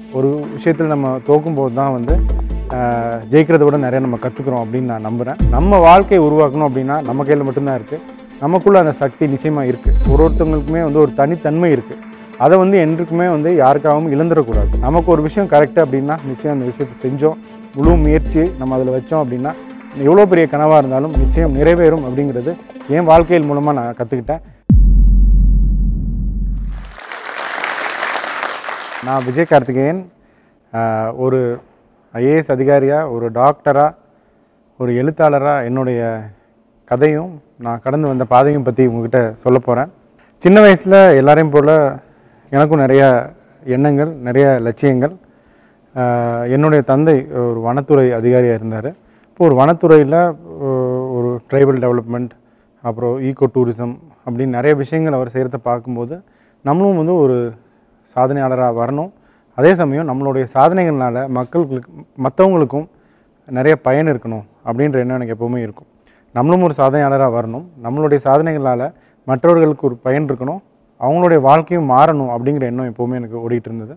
ஒரு விஷயத்தில் நம்ம தோக்கும்போது தான் வந்து ஆஹ், ஜெயிக்கிறத விட நிறைய நம்ம கற்றுக்குறோம் அப்படின்னு நான் நம்புகிறேன் நம்ம வாழ்க்கையை உருவாக்கணும் அப்படின்னா நம்ம கையில் மட்டும்தான் இருக்குது நமக்குள்ளே அந்த சக்தி நிச்சயமாக இருக்குது ஒரு ஒருத்தவங்களுக்குமே வந்து ஒரு தனித்தன்மை இருக்குது அதை வந்து என்றைக்குமே வந்து யாருக்காகவும் இழந்துடக்கூடாது நமக்கு ஒரு விஷயம் கரெக்டு அப்படின்னா நிச்சயம் அந்த விஷயத்தை செஞ்சோம் முழு முயற்சி நம்ம அதில் வச்சோம் அப்படின்னா எவ்வளோ பெரிய கனவாக இருந்தாலும் நிச்சயம் நிறைவேறும் அப்படிங்கிறது என் வாழ்க்கையில் மூலமாக நான் கற்றுக்கிட்டேன் நான் விஜய் கார்த்திகேயன் ஆஹ், ஒரு ஐஏஎஸ் அதிகாரியாக ஒரு டாக்டராக ஒரு எழுத்தாளராக என்னுடைய கதையும் நான் கடந்து வந்த பாதையும் பற்றி உங்ககிட்ட சொல்ல போகிறேன் சின்ன வயசில் எல்லாரையும் போல் எனக்கும் நிறைய எண்ணங்கள் நிறைய லட்சியங்கள் ஆஹ், என்னுடைய தந்தை ஒரு வனத்துறை அதிகாரியாக இருந்தார் இப்போ ஒரு வனத்துறையில் ஒரு ட்ரைபல் டெவலப்மெண்ட் அப்புறம் ஈகோ டூரிசம் அப்படின்னு நிறைய விஷயங்கள் அவர் செய்கிறத பார்க்கும்போது நம்மளும் வந்து ஒரு சாதனையாளராக வரணும் அதே சமயம் நம்மளுடைய சாதனைகள்னால மக்களுக்கு மற்றவங்களுக்கும் நிறைய பயன் இருக்கணும் அப்படின்ற எண்ணம் எனக்கு எப்போவுமே இருக்கும் நம்மளும் ஒரு சாதனையாளராக வரணும் நம்மளுடைய சாதனைகளால் மற்றவர்களுக்கு ஒரு பயன் இருக்கணும் அவங்களுடைய வாழ்க்கையும் மாறணும் அப்படிங்கிற எண்ணம் எப்போவுமே எனக்கு ஓடிட்டு இருந்தது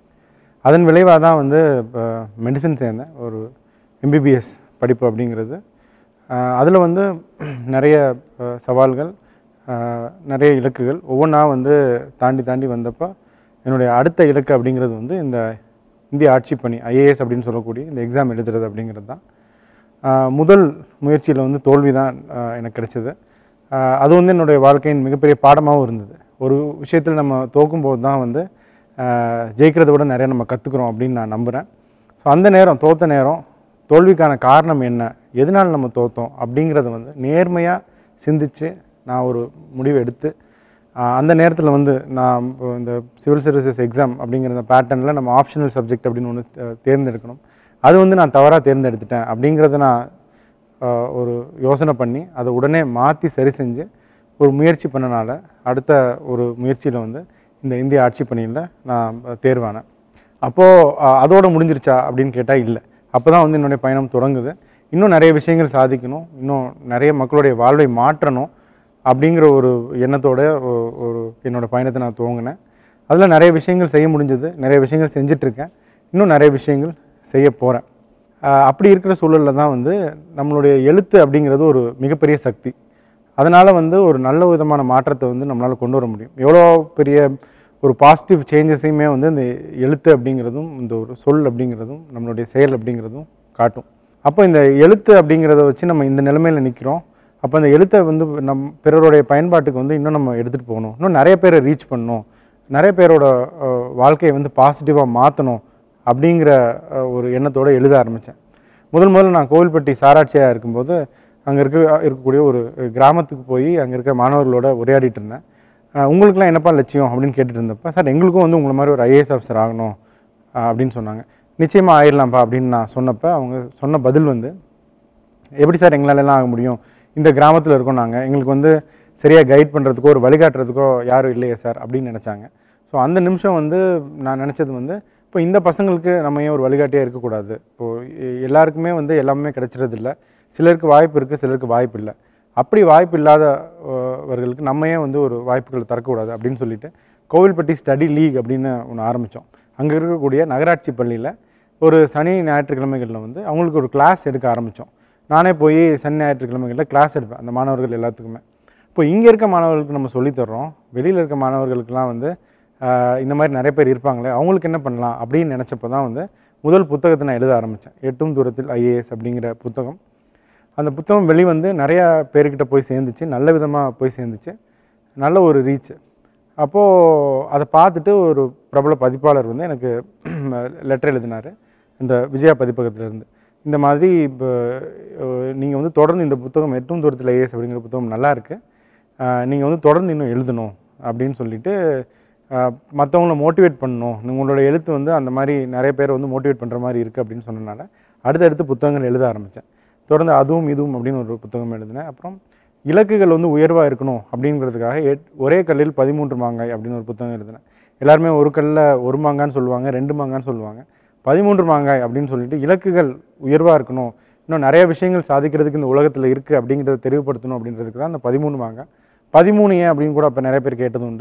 அதன் விளைவாக தான் வந்து இப்போ மெடிசன் சேர்ந்தேன் ஒரு எம்பிபிஎஸ் படிப்பு அப்படிங்கிறது அதில் வந்து நிறைய அஹ், சவால்கள் அஹ், நிறைய இலக்குகள் ஒவ்வொன்றா வந்து தாண்டி தாண்டி வந்தப்போ என்னுடைய அடுத்த இலக்கு அப்படிங்கிறது வந்து இந்த இந்திய ஆட்சி பணி ஐஏஎஸ் அப்படின்னு சொல்லக்கூடிய இந்த எக்ஸாம் எழுதுறது அப்படிங்கிறது தான் ஆஹ் முதல் முயற்சியில் வந்து தோல்வி தான் ஆஹ் எனக்கு கிடைச்சது ஆஹ் அது வந்து என்னுடைய வாழ்க்கையின் மிகப்பெரிய பாடமாகவும் இருந்தது ஒரு விஷயத்தில் நம்ம தோக்கும்போது தான் வந்து ஆஹ் ஜெயிக்கிறத விட நிறைய நம்ம கற்றுக்குறோம் அப்படின்னு நான் நம்புகிறேன் ஸோ அந்த நேரம் தோத்த நேரம் தோல்விக்கான காரணம் என்ன எதனால் நம்ம தோத்தோம் அப்படிங்கிறத வந்து நேர்மையாக சிந்தித்து நான் ஒரு முடிவு எடுத்து ஆஹ் அந்த நேரத்தில் வந்து நான் இப்போ இந்த சிவில் சர்வீசஸ் எக்ஸாம் அப்படிங்கிற அந்த பேட்டர்னில் நம்ம ஆப்ஷனல் சப்ஜெக்ட் அப்படின்னு ஒன்று தேர்ந்தெடுக்கணும் அது வந்து நான் தவறாக தேர்ந்தெடுத்துட்டேன் அப்படிங்கிறத நான் ஆஹ் ஒரு யோசனை பண்ணி அதை உடனே மாற்றி சரி செஞ்சு ஒரு முயற்சி பண்ணனால அடுத்த ஒரு முயற்சியில் வந்து இந்த இந்திய ஆட்சி பணியில் நான் தேர்வானேன் அப்போது அதோடு முடிஞ்சிருச்சா அப்படின்னு கேட்டால் இல்லை அப்போ தான் வந்து என்னுடைய பயணம் தொடங்குது இன்னும் நிறைய விஷயங்கள் சாதிக்கணும் இன்னும் நிறைய மக்களுடைய வாழ்வை மாற்றணும் அப்படிங்கிற ஒரு எண்ணத்தோட ஒ- ஒரு என்னோடய பயணத்தை நான் துவங்கினேன் அதில் நிறைய விஷயங்கள் செய்ய முடிஞ்சது நிறைய விஷயங்கள் செஞ்சிட்ருக்கேன் இன்னும் நிறைய விஷயங்கள் செய்ய போகிறேன் அப்படி இருக்கிற சூழலில் தான் வந்து நம்மளுடைய எழுத்து அப்படிங்கிறது ஒரு மிகப்பெரிய சக்தி அதனால் வந்து ஒரு நல்ல விதமான மாற்றத்தை வந்து நம்மளால் கொண்டு வர முடியும் எவ்வளோ பெரிய ஒரு பாசிட்டிவ் சேஞ்சஸையுமே வந்து இந்த எழுத்து அப்படிங்கிறதும் இந்த ஒரு சொல் அப்படிங்கிறதும் நம்மளுடைய செயல் அப்படிங்கிறதும் காட்டும் அப்போ இந்த எழுத்து அப்படிங்கிறத வச்சு நம்ம இந்த நிலைமையில் நிற்கிறோம் அப்போ அந்த எழுத்தை வந்து நம் பிறருடைய பயன்பாட்டுக்கு வந்து இன்னும் நம்ம எடுத்துகிட்டு போகணும் இன்னும் நிறைய பேரை ரீச் பண்ணணும் நிறைய பேரோட அஹ், வாழ்க்கையை வந்து பாசிட்டிவாக மாற்றணும் அப்படிங்கிற அஹ், ஒரு எண்ணத்தோடு எழுத ஆரம்பித்தேன் முதல் முதல்ல நான் கோவில்பட்டி சாராட்சியாக இருக்கும்போது அங்கே இருக்க இருக்கக்கூடிய ஒரு கிராமத்துக்கு போய் அங்கே இருக்க மாணவர்களோட உரையாடிட்டு இருந்தேன் அஹ், உங்களுக்குலாம் என்னப்பா லட்சியம் அப்படின்னு கேட்டுட்டு இருந்தப்ப சார் எங்களுக்கும் வந்து உங்களை மாதிரி ஒரு ஐஏஎஸ் ஆஃபீஸர் ஆகணும் அஹ், அப்படின்னு சொன்னாங்க நிச்சயமாக ஆயிடலாம்ப்பா அப்படின்னு நான் சொன்னப்போ அவங்க சொன்ன பதில் வந்து எப்படி சார் எங்களால எல்லாம் ஆக முடியும் இந்த கிராமத்தில் இருக்கோம் நாங்கள் எங்களுக்கு வந்து சரியாக கைட் பண்ணுறதுக்கோ ஒரு வழிகாட்டுறதுக்கோ யாரும் இல்லையே சார் அப்படின்னு நினச்சாங்க ஸோ அந்த நிமிஷம் வந்து நான் நினச்சது வந்து இப்போ இந்த பசங்களுக்கு நம்ம ஏன் ஒரு வழிகாட்டியாக இருக்கக்கூடாது இப்போது எல்லாருக்குமே வந்து எல்லாமே கிடைச்சிறது இல்ல சிலருக்கு வாய்ப்பு இருக்குது சிலருக்கு வாய்ப்பு இல்லை அப்படி வாய்ப்பு இல்லாதவர்களுக்கு நம்ம ஏன் வந்து ஒரு வாய்ப்புகளை தரக்கூடாது அப்படின்னு சொல்லிட்டு கோவில்பட்டி ஸ்டடி லீக் அப்படின்னு ஒன்று ஆரம்பித்தோம் அங்கே இருக்கக்கூடிய நகராட்சி பள்ளியில் ஒரு சனி ஞாயிற்றுக்கிழமைகளில் வந்து அவங்களுக்கு ஒரு கிளாஸ் எடுக்க ஆரம்பித்தோம் நானே போய் சனி ஞாயிற்றுக்கிழமைகளில் கிளாஸ் எடுப்பேன் அந்த மாணவர்கள் எல்லாத்துக்குமே இப்போ இங்கே இருக்க மாணவர்களுக்கு நம்ம சொல்லித் தர்றோம் வெளியில் இருக்க மாணவர்களுக்கெல்லாம் வந்து ஆஹ், இந்த மாதிரி நிறைய பேர் இருப்பாங்களே அவங்களுக்கு என்ன பண்ணலாம் அப்படின்னு நினச்சப்போ தான் வந்து முதல் புத்தகத்தை நான் எழுத ஆரம்பித்தேன் எட்டும் தூரத்தில் ஐஏஎஸ் அப்படிங்கிற புத்தகம் அந்த புத்தகம் வெளிவந்து நிறையா பேர்கிட்ட போய் சேர்ந்துச்சு நல்ல விதமாக போய் சேர்ந்துச்சு நல்ல ஒரு ரீச் அப்போது அதை பார்த்துட்டு ஒரு பிரபல பதிப்பாளர் வந்து எனக்கு லெட்டர் எழுதினார் இந்த விஜயா பதிப்பகத்திலேருந்து இந்த மாதிரி இப்போ நீங்கள் வந்து தொடர்ந்து இந்த புத்தகம் எட்டும் தூரத்தில் ஐஏஎஸ் அப்படிங்கிற புத்தகம் நல்லா இருக்கு நீங்கள் வந்து தொடர்ந்து இன்னும் எழுதணும் அப்படின்னு சொல்லிட்டு மற்றவங்கள மோட்டிவேட் பண்ணணும் உங்களோட எழுத்து வந்து அந்த மாதிரி நிறைய பேரை வந்து மோட்டிவேட் பண்ணுற மாதிரி இருக்குது அப்படின்னு சொன்னனால அடுத்தடுத்து புத்தகங்கள் எழுத ஆரம்பித்தேன் தொடர்ந்து அதுவும் இதுவும் அப்படின்னு ஒரு புத்தகம் எழுதினேன் அப்புறம் இலக்குகள் வந்து உயர்வாக இருக்கணும் அப்படிங்கிறதுக்காக எட் ஒரே கல்லில் பதிமூன்று மாங்காய் அப்படின்னு ஒரு புத்தகம் எழுதினேன் எல்லாருமே ஒரு கல்லில் ஒரு மாங்கான்னு சொல்லுவாங்க ரெண்டு மாங்கான்னு சொல்லுவாங்க பதிமூன்று மாங்காய் அப்படின்னு சொல்லிட்டு இலக்குகள் உயர்வாக இருக்கணும் இன்னும் நிறைய விஷயங்கள் சாதிக்கிறதுக்கு இந்த உலகத்தில் இருக்குது அப்படிங்கிறத தெளிவுபடுத்தணும் அப்படின்றதுக்கு தான் அந்த பதிமூணு மாங்காய் பதிமூணு ஏன் அப்படின்னு கூட அப்போ நிறைய பேர் கேட்டது உண்டு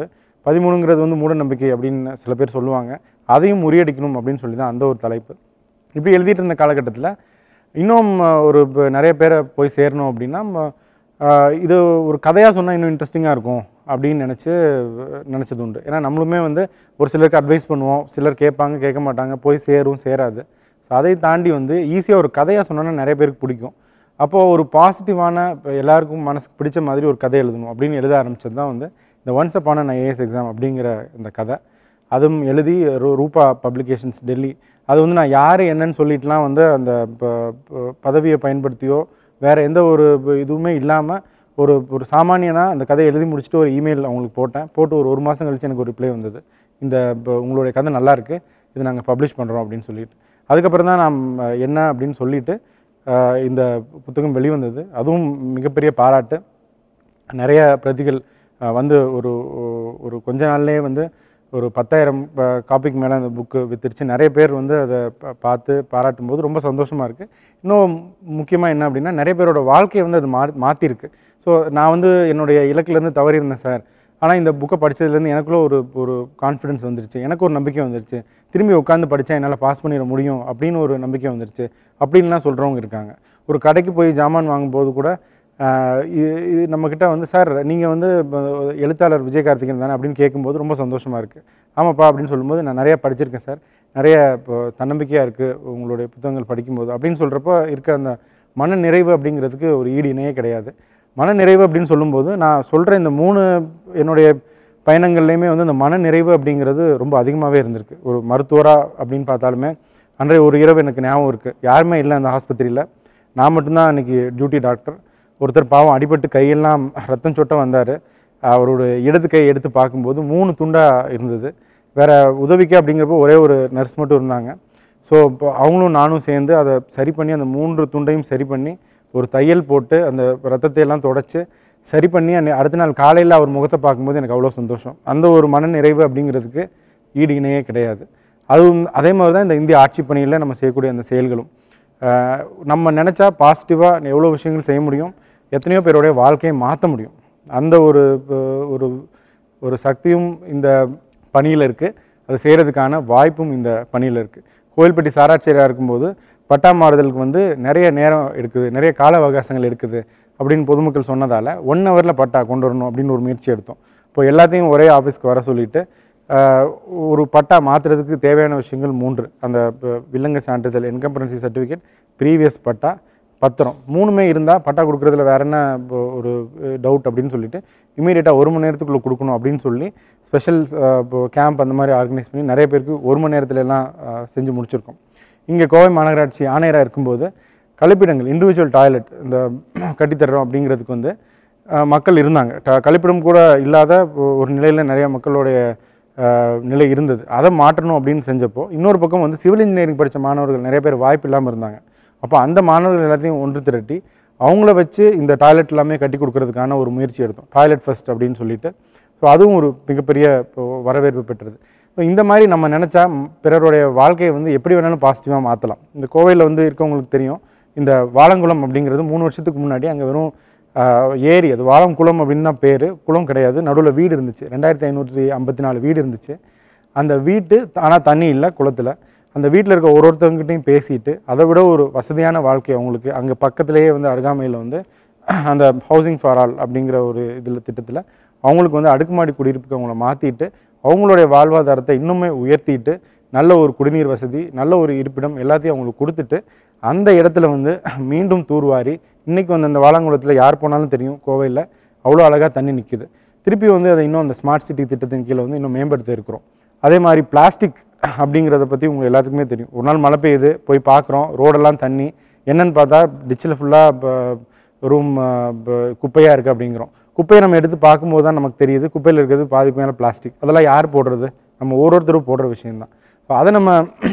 பதிமூணுங்கிறது வந்து மூட நம்பிக்கை அப்படின்னு சில பேர் சொல்லுவாங்க அதையும் முறியடிக்கணும் அப்படின்னு சொல்லி தான் அந்த ஒரு தலைப்பு இப்படி எழுதிட்டு இருந்த காலகட்டத்தில் இன்னும் அஹ், ஒரு இப்ப நிறைய பேரை போய் சேரணும் அப்படின்னா ம- ஆஹ், இது ஒரு கதையாக சொன்னால் இன்னும் இன்ட்ரெஸ்டிங்காக இருக்கும் அப்படின்னு நினச்சி நினச்சது உண்டு ஏன்னா நம்மளுமே வந்து ஒரு சிலருக்கு அட்வைஸ் பண்ணுவோம் சிலர் கேட்பாங்க கேட்க மாட்டாங்க போய் சேரும் சேராது ஸோ அதை தாண்டி வந்து ஈஸியாக ஒரு கதையாக சொன்னோன்னா நிறைய பேருக்கு பிடிக்கும் அப்போது ஒரு பாசிட்டிவான இப்போ எல்லாருக்கும் மனசுக்கு பிடிச்ச மாதிரி ஒரு கதை எழுதணும் அப்படின்னு எழுத ஆரம்பிச்சது தான் வந்து இந்த ஒன்ஸ் அப்பான நான் ஐஏஎஸ் எக்ஸாம் அப்படிங்கிற இந்த கதை அதுவும் எழுதி ரூ ரூபா பப்ளிகேஷன்ஸ் டெல்லி அது வந்து நான் யார் என்னன்னு சொல்லிட்டுலாம் வந்து அந்த ப- ப- பதவியை பயன்படுத்தியோ வேறு எந்த ஒரு ப- இதுவுமே இல்லாமல் ஒரு ஒரு சாமானியனாக அந்த கதையை எழுதி முடிச்சுட்டு ஒரு இமெயில் அவங்களுக்கு போட்டேன் போட்டு ஒரு ஒரு மாதம் கழிச்சு எனக்கு ஒரு ரிப்ளை வந்தது இந்த இப்போ உங்களுடைய கதை நல்லா இருக்கு இது நாங்கள் பப்ளிஷ் பண்ணுறோம் அப்படின்னு சொல்லிட்டு அதுக்கப்புறம் தான் நான் அஹ், என்ன அப்படின்னு சொல்லிட்டு அஹ், இந்த புத்தகம் வெளிவந்தது அதுவும் மிகப்பெரிய பாராட்டு நிறைய பிரதிகள் அஹ், வந்து ஒரு ஒரு கொஞ்ச நாள்லேயே வந்து ஒரு பத்தாயிரம் காப்பிக்கு மேலே அந்த புக்கு வித்துருச்சு நிறைய பேர் வந்து அதை பா- பார்த்து பாராட்டும் போது ரொம்ப சந்தோஷமாக இருக்குது இன்னும் முக்கியமாக என்ன அப்படின்னா நிறைய பேரோட வாழ்க்கையை வந்து அது மா மாற்றிருக்கு ஸோ நான் வந்து என்னுடைய இலக்குலேருந்து தவறி இருந்தேன் சார் ஆனால் இந்த புக்கை படித்ததுலேருந்து எனக்குள்ள ஒரு ஒரு கான்ஃபிடன்ஸ் வந்துருச்சு எனக்கு ஒரு நம்பிக்கை வந்துருச்சு திரும்பி உட்காந்து படித்தா என்னால் பாஸ் பண்ணிட முடியும் அப்படின்னு ஒரு நம்பிக்கை வந்துருச்சு அப்படின்லாம் சொல்கிறவங்க இருக்காங்க ஒரு கடைக்கு போய் ஜாமான் வாங்கும்போது கூட ஆஹ் இது இது நம்மக்கிட்ட வந்து சார் நீங்கள் வந்து இப்ப எழுத்தாளர் விஜய் கார்த்திகேயன் தானே அப்படின்னு கேட்கும்போது ரொம்ப சந்தோஷமாக இருக்குது ஆமாப்பா அப்படின்னு சொல்லும்போது நான் நிறைய படிச்சிருக்கேன் சார் நிறைய இப்போ தன்னம்பிக்கையாக இருக்குது உங்களுடைய புத்தகங்கள் படிக்கும்போது அப்படின்னு சொல்கிறப்போ இருக்க அந்த மன நிறைவு அப்படிங்கிறதுக்கு ஒரு ஈடு இணையே கிடையாது மன நிறைவு அப்படின்னு சொல்லும்போது நான் சொல்கிற இந்த மூணு என்னுடைய பயணங்கள்லையுமே வந்து இந்த மன நிறைவு அப்படிங்கிறது ரொம்ப அதிகமாகவே இருந்திருக்கு ஒரு மருத்துவராக அப்படின்னு பார்த்தாலுமே அன்றைய ஒரு இரவு எனக்கு ஞாபகம் இருக்குது யாருமே இல்லை அந்த ஆஸ்பத்திரியில் நான் மட்டும்தான் அன்றைக்கி டியூட்டி டாக்டர் ஒருத்தர் பாவம் அடிபட்டு கையெல்லாம் ரத்தம் சொட்ட வந்தார் அவரோட இடது கை எடுத்து பார்க்கும்போது மூணு துண்டாக இருந்தது வேற உதவிக்கு அப்படிங்கிறப்போ ஒரே ஒரு நர்ஸ் மட்டும் இருந்தாங்க ஸோ இப்போ அவங்களும் நானும் சேர்ந்து அதை சரி பண்ணி அந்த மூன்று துண்டையும் சரி பண்ணி ஒரு தையல் போட்டு அந்த ரத்தத்தை எல்லாம் தொடச்சி சரி பண்ணி அன்னை- அடுத்த நாள் காலையில் அவர் முகத்தை பார்க்கும்போது எனக்கு அவ்வளோ சந்தோஷம் அந்த ஒரு மன நிறைவு அப்படிங்கிறதுக்கு ஈடு இணையே கிடையாது அதுவும் அதே மாதிரி தான் இந்த இந்திய ஆட்சி பணியில் நம்ம செய்யக்கூடிய அந்த செயல்களும் ஆஹ் நம்ம நினச்சா பாசிட்டிவாக எவ்வளோ விஷயங்கள் செய்ய முடியும் எத்தனையோ பேருடைய வாழ்க்கையை மாற்ற முடியும் அந்த ஒரு அஹ், ஒரு ஒரு சக்தியும் இந்த பணியில் இருக்குது அது செய்கிறதுக்கான வாய்ப்பும் இந்த பணியில் இருக்குது கோயில்பட்டி சாராட்சியராக இருக்கும்போது பட்டா மாறுதலுக்கு வந்து நிறைய நேரம் எடுக்குது நிறைய கால அவகாசங்கள் எடுக்குது அப்படின்னு பொதுமக்கள் சொன்னதால் ஒன் ஹவரில் பட்டா கொண்டு வரணும் அப்படின்னு ஒரு முயற்சி எடுத்தோம் இப்போ எல்லாத்தையும் ஒரே ஆஃபீஸ்க்கு வர சொல்லிட்டு ஆஹ், ஒரு பட்டா மாற்றுறதுக்கு தேவையான விஷயங்கள் மூன்று அந்த ப- வில்லங்க சான்றிதழ் இன்கம்பரன்சி சர்டிஃபிகேட் ப்ரீவியஸ் பட்டா பத்திரம் மூணுமே இருந்தால் பட்டா கொடுக்குறதுல வேற என்ன இப்போ ஒரு டவுட் அப்படின்னு சொல்லிட்டு இமீடியட்டாக ஒரு மணி நேரத்துக்குள்ளே கொடுக்கணும் அப்படின்னு சொல்லி ஸ்பெஷல் இப்போ கேம்ப் அந்த மாதிரி ஆர்கனைஸ் பண்ணி நிறைய பேருக்கு ஒரு மணி நேரத்துல எல்லாம் அஹ், செஞ்சு முடிச்சிருக்கோம் இங்கே கோவை மாநகராட்சி ஆணையராக இருக்கும்போது கழிப்பிடங்கள் இண்டிவிஜுவல் டாய்லெட் இந்த கட்டித்தர்றோம் அப்படிங்கிறதுக்கு வந்து அஹ், மக்கள் இருந்தாங்க ட- கழிப்பிடம் கூட இல்லாத ஒ- ஒரு நிலையில் நிறைய மக்களுடைய அஹ், நிலை இருந்தது அதை மாற்றணும் அப்படின்னு செஞ்சப்போ இன்னொரு பக்கம் வந்து சிவில் இன்ஜினியரிங் படித்த மாணவர்கள் நிறைய பேர் வாய்ப்பு இல்லாமல் இருந்தாங்க அப்போ அந்த மாணவர்கள் எல்லாத்தையும் ஒன்று திரட்டி அவங்கள வச்சு இந்த டாய்லெட் எல்லாமே கட்டி கொடுக்கறதுக்கான ஒரு முயற்சி எடுத்தோம் டாய்லெட் ஃபர்ஸ்ட் அப்படின்னு சொல்லிட்டு ஸோ அதுவும் ஒரு மிகப்பெரிய இப்போ வரவேற்பு பெற்றது ஸோ இந்த மாதிரி நம்ம நினச்சா பிறருடைய வாழ்க்கையை வந்து எப்படி வேணாலும் பாசிட்டிவாக மாற்றலாம் இந்த கோவையில் வந்து இருக்கவங்களுக்கு தெரியும் இந்த வாழங்குளம் அப்படிங்கிறது மூணு வருஷத்துக்கு முன்னாடி அங்கே வெறும் ஆஹ், ஏரி அது வாழங்குளம் அப்படின்னு தான் பேர் குளம் கிடையாது நடுவில் வீடு இருந்துச்சு ரெண்டாயிரத்தி ஐநூற்றி ஐம்பத்தி நாலு வீடு இருந்துச்சு அந்த வீட்டு ஆனால் தண்ணி இல்லை குளத்தில் அந்த வீட்டில் இருக்க ஒரு ஒருத்தவங்ககிட்டையும் பேசிட்டு அதை விட ஒரு வசதியான வாழ்க்கை அவங்களுக்கு அங்கே பக்கத்துலேயே வந்து அருகாமையில் வந்து அந்த ஹவுசிங் ஃபார் ஆல் அப்படிங்கிற ஒரு இதில் திட்டத்தில் அவங்களுக்கு வந்து அடுக்குமாடி குடியிருப்புக்கு அவங்கள மாற்றிட்டு அவங்களுடைய வாழ்வாதாரத்தை இன்னுமே உயர்த்திட்டு நல்ல ஒரு குடிநீர் வசதி நல்ல ஒரு இருப்பிடம் எல்லாத்தையும் அவங்களுக்கு கொடுத்துட்டு அந்த இடத்துல வந்து மீண்டும் தூர்வாரி இன்றைக்கி வந்து அந்த வாலாங்குளத்தில் யார் போனாலும் தெரியும் கோவையில் அவ்வளோ அழகாக தண்ணி நிற்குது திருப்பி வந்து அதை இன்னும் அந்த ஸ்மார்ட் சிட்டி திட்டத்தின் கீழே வந்து இன்னும் மேம்படுத்த இருக்கிறோம் அதே மாதிரி பிளாஸ்டிக் அப்படிங்கிறத பற்றி உங்களுக்கு எல்லாத்துக்குமே தெரியும் ஒரு நாள் மழை பெய்யுது போய் பார்க்குறோம் ரோடெல்லாம் தண்ணி என்னன்னு பார்த்தா டிச்சில் ஃபுல்லாக ரூம் குப்பையாக இருக்குது அப்படிங்கிறோம் குப்பையை நம்ம எடுத்து பார்க்கும்போது தான் நமக்கு தெரியுது குப்பையில் இருக்கிறது பாதி மேலே பிளாஸ்டிக் அதெல்லாம் யார் போடுறது நம்ம ஒரு ஒருத்தரும் போடுற விஷயம்தான் ஸோ அதை நம்ம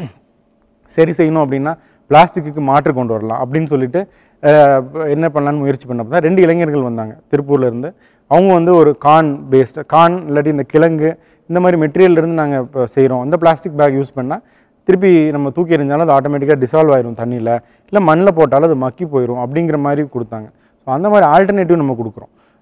சரி செய்யணும் அப்படின்னா பிளாஸ்டிக்கு மாற்று கொண்டு வரலாம் அப்படின்னு சொல்லிட்டு அஹ், என்ன பண்ணலான்னு முயற்சி பண்ணப்போ தான் ரெண்டு இளைஞர்கள் வந்தாங்க திருப்பூர்ல இருந்து அவங்க வந்து ஒரு கான் பேஸ்டு கான் இல்லாட்டி இந்த கிழங்கு இந்த மாதிரி மெட்டீரியல்ல இருந்து நாங்கள் இப்போ செய்கிறோம் அந்த பிளாஸ்டிக் பேக் யூஸ் பண்ணால் திருப்பி நம்ம தூக்கி எறிஞ்சாலும் அது ஆட்டோமேட்டிக்காக டிசால்வ் ஆயிரும் தண்ணியில் இல்லை மண்ணில் போட்டாலும் அது மக்கி போயிடும் அப்படிங்கிற மாதிரி கொடுத்தாங்க ஸோ அந்த மாதிரி ஆல்டர்னேட்டிவ் நம்ம கொடுக்குறோம்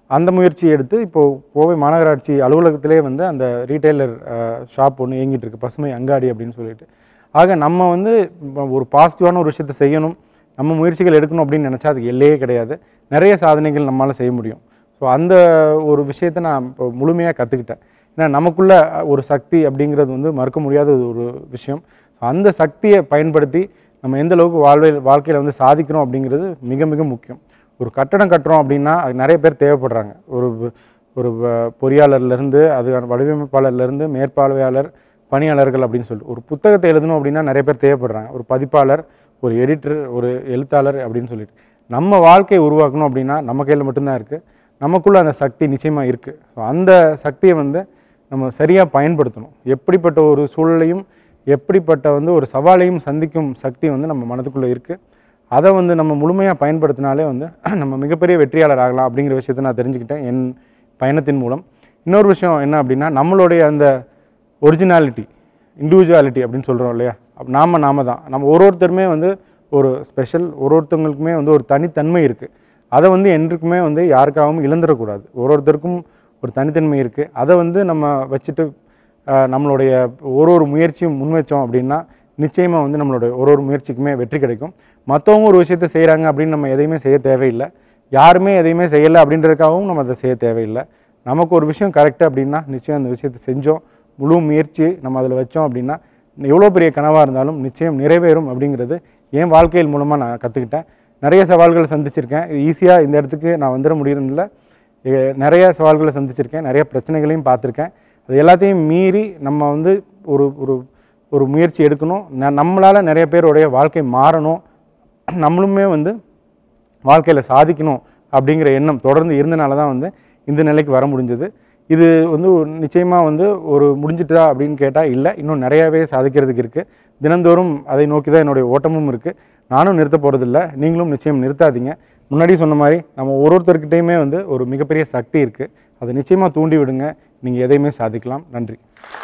அந்த முயற்சி எடுத்து இப்போது கோவை மாநகராட்சி அலுவலகத்திலே வந்து அந்த ரீட்டைலர் ஷாப் ஒன்று இயங்கிட்டு இருக்கு பசுமை அங்காடி அப்படின்னு சொல்லிட்டு ஆக நம்ம வந்து இப்ப ஒரு பாசிட்டிவான ஒரு விஷயத்தை செய்யணும் நம்ம முயற்சிகள் எடுக்கணும் அப்படின்னு நினச்சா அதுக்கு எல்லையே கிடையாது நிறைய சாதனைகள் நம்மளால் செய்ய முடியும் ஸோ அந்த ஒரு விஷயத்தை நான் இப்போ முழுமையாக கற்றுக்கிட்டேன் ஏன்னா நமக்குள்ள ஒரு சக்தி அப்படிங்கிறது வந்து மறுக்க முடியாத ஒரு விஷயம் ஸோ அந்த சக்தியை பயன்படுத்தி நம்ம எந்த அளவுக்கு வாழ்வில் வாழ்க்கையில் வந்து சாதிக்கிறோம் அப்படிங்கிறது மிக மிக முக்கியம் ஒரு கட்டடம் கட்டுறோம் அப்படின்னா அது நிறைய பேர் தேவைப்படுறாங்க ஒரு ஒரு வ- பொறியாளர்லேருந்து அதுக்கான வடிவமைப்பாளர்லேருந்து மேற்பார்வையாளர் பணியாளர்கள் அப்படின்னு சொல்லிட்டு ஒரு புத்தகத்தை எழுதணும் அப்படின்னா நிறைய பேர் தேவைப்படுறாங்க ஒரு பதிப்பாளர் ஒரு எடிட்டர் ஒரு எழுத்தாளர் அப்படின்னு சொல்லிட்டு நம்ம வாழ்க்கையை உருவாக்கணும் அப்படின்னா நம்ம கையில் மட்டும்தான் இருக்குது நமக்குள்ள அந்த சக்தி நிச்சயமாக இருக்குது ஸோ அந்த சக்தியை வந்து நம்ம சரியாக பயன்படுத்தணும் எப்படிப்பட்ட ஒரு சூழலையும் எப்படிப்பட்ட வந்து ஒரு சவாலையும் சந்திக்கும் சக்தி வந்து நம்ம மனதுக்குள்ளே இருக்குது அதை வந்து நம்ம முழுமையாக பயன்படுத்தினாலே வந்து நம்ம மிகப்பெரிய வெற்றியாளர் ஆகலாம் அப்படிங்கிற விஷயத்தை நான் தெரிஞ்சுக்கிட்டேன் என் பயணத்தின் மூலம் இன்னொரு விஷயம் என்ன அப்படின்னா நம்மளுடைய அந்த ஒரிஜினாலிட்டி இண்டிவிஜுவாலிட்டி அப்படின்னு சொல்கிறோம் இல்லையா அப்ப நாம நாம தான் நம்ம ஒரு ஒருத்தருமே வந்து ஒரு ஸ்பெஷல் ஒரு ஒருத்தவங்களுக்குமே வந்து ஒரு தனித்தன்மை இருக்குது அதை வந்து என்றைக்குமே வந்து யாருக்காகவும் இழந்துடக்கூடாது ஒரு ஒருத்தருக்கும் ஒரு தனித்தன்மை இருக்குது அதை வந்து நம்ம வச்சுட்டு ஆஹ், நம்மளுடைய ஒரு ஒரு முயற்சியும் முன் வச்சோம் அப்படின்னா நிச்சயமாக வந்து நம்மளுடைய ஒரு ஒரு முயற்சிக்குமே வெற்றி கிடைக்கும் மற்றவங்க ஒரு விஷயத்தை செய்கிறாங்க அப்படின்னு நம்ம எதையுமே செய்ய தேவையில்லை யாருமே எதையுமே செய்யலை அப்படின்றதுக்காகவும் நம்ம அதை செய்ய தேவையில்லை நமக்கு ஒரு விஷயம் கரெக்டு அப்படின்னா நிச்சயம் அந்த விஷயத்தை செஞ்சோம் முழு முயற்சி நம்ம அதில் வச்சோம் அப்படின்னா எவ்வளோ பெரிய கனவாக இருந்தாலும் நிச்சயம் நிறைவேறும் அப்படிங்கிறது என் வாழ்க்கையில் மூலமாக நான் கற்றுக்கிட்டேன் நிறைய சவால்களை சந்திச்சிருக்கேன் ஈஸியாக இந்த இடத்துக்கு நான் வந்துட முடியறதில்ல எ- நிறைய சவால்களை சந்திச்சிருக்கேன் நிறைய பிரச்சனைகளையும் பார்த்துருக்கேன் அது எல்லாத்தையும் மீறி நம்ம வந்து ஒரு ஒரு ஒரு முயற்சி எடுக்கணும் ந- நம்மளால நிறைய பேருடைய வாழ்க்கை மாறணும் நம்மளுமே வந்து வாழ்க்கையில் சாதிக்கணும் அப்படிங்கிற எண்ணம் தொடர்ந்து இருந்தனால தான் வந்து இந்த நிலைக்கு வர முடிஞ்சது இது வந்து நிச்சயமாக வந்து ஒரு முடிஞ்சிட்டா அப்படின்னு கேட்டால் இல்லை இன்னும் நிறையாவே சாதிக்கிறதுக்கு இருக்குது தினந்தோறும் அதை நோக்கி தான் என்னுடைய ஓட்டமும் இருக்குது நானும் நிறுத்த போகிறதில்ல நீங்களும் நிச்சயம் நிறுத்தாதீங்க முன்னாடி சொன்ன மாதிரி நம்ம ஒரு ஒருத்தர்கிட்டையுமே வந்து ஒரு மிகப்பெரிய சக்தி இருக்குது அதை நிச்சயமாக தூண்டி விடுங்க நீங்கள் எதையுமே சாதிக்கலாம் நன்றி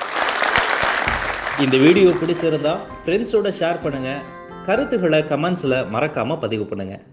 இந்த வீடியோ பிடிச்சிருந்தா ஃப்ரெண்ட்ஸோட ஷேர் பண்ணுங்க கருத்துக்களை கமெண்ட்ஸில் மறக்காம பதிவு பண்ணுங்க